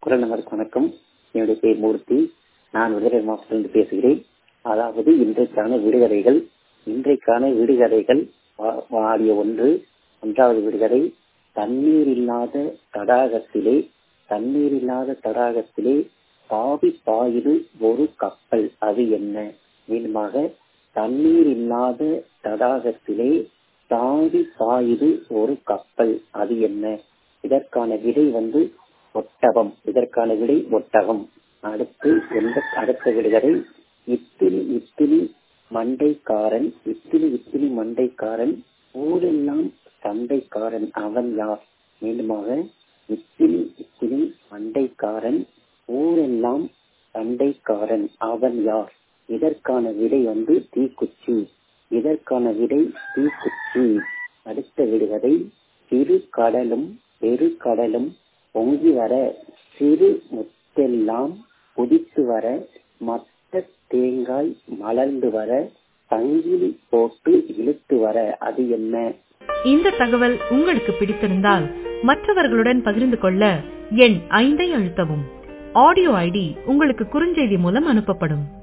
குரல் நகருக்கு வணக்கம் என்னுடைய பேர் மூர்த்தி நான் விடுதலை மாவட்டத்திலிருந்து பேசுகிறேன் அதாவது இன்றைக்கான விடுகதைகள் இன்றைக்கான விடுகதைகள் வா- வாடிய ஒன்று ஒன்றாவது விடுகதை தண்ணீர் இல்லாத தடாகத்திலே தண்ணீர் இல்லாத தடாகத்திலே தாவி பாயுது ஒரு கப்பல் அது என்ன மீண்டுமாக தண்ணீர் இல்லாத தடாகத்திலே தாவி பாயுது ஒரு கப்பல் அது என்ன இதற்கான விடை வந்து ஒட்டகம் இதற்கான விடை ஒட்டகம் அடுத்து எந்த அடுத்த விடுகதை இத்தினி இத்தினி மண்டைக்காரன் இத்தினி இத்தினி மண்டைக்காரன் ஊரெல்லாம் சண்டைக்காரன் அவன் யார் மீண்டுமாக இத்தினி இத்தினி மண்டைக்காரன் ஊரெல்லாம் சண்டைக்காரன் அவன் யார் இதற்கான விடை வந்து தீக்குச்சி இதற்கான விடை தீக்குச்சி அடுத்த விடுகதை சிறு கடலும் பெரு கடலும் பொங்கி வர சிறு முத்தெல்லாம் குதித்து வர மத்த தேங்காய் மலர்ந்து வர சங்கிலி போட்டு இழுத்து வர அது என்ன இந்த தகவல் உங்களுக்கு பிடித்திருந்தால் மற்றவர்களுடன் பகிர்ந்து கொள்ள எண் ஐந்தை அழுத்தவும் ஆடியோ ஐடி உங்களுக்கு குறுஞ்செய்தி மூலம் அனுப்பப்படும்